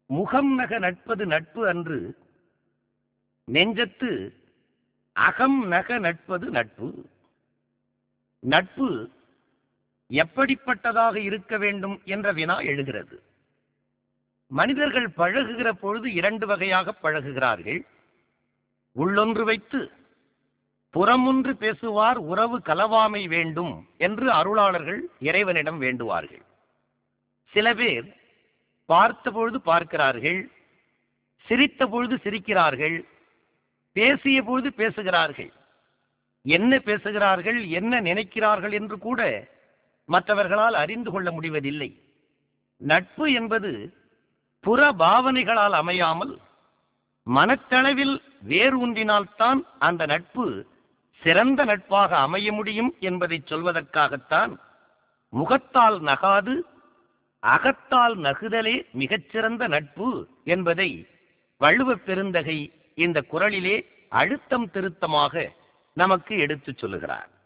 முகம் நக நட்பது நட்பு அன்று நெஞ்சத்து அகம் நக நட்பது நட்பு நட்பு எப்படிப்பட்டதாக இருக்க வேண்டும் என்ற வினா எழுகிறது மனிதர்கள் பழகுகிற பொழுது இரண்டு வகையாக பழகுகிறார்கள் உள்ளொன்று வைத்து புறமொன்று பேசுவார் உறவு கலவாமை வேண்டும் என்று அருளாளர்கள் இறைவனிடம் வேண்டுவார்கள் சில பேர் பார்த்த பொழுது பார்க்கிறார்கள் சிரித்த பொழுது சிரிக்கிறார்கள் பேசிய பொழுது பேசுகிறார்கள் என்ன பேசுகிறார்கள் என்ன நினைக்கிறார்கள் என்று கூட மற்றவர்களால் அறிந்து கொள்ள முடிவதில்லை நட்பு என்பது புற பாவனைகளால் அமையாமல் மனத்தளவில் வேர் ஊன்றினால்தான் அந்த நட்பு சிறந்த நட்பாக அமைய முடியும் என்பதை சொல்வதற்காகத்தான் முகத்தால் நகாது அகத்தால் நகுதலே மிகச்சிறந்த நட்பு என்பதை வள்ளுவப் பெருந்தகை இந்த குரலிலே அழுத்தம் திருத்தமாக நமக்கு எடுத்துச் சொல்லுகிறார்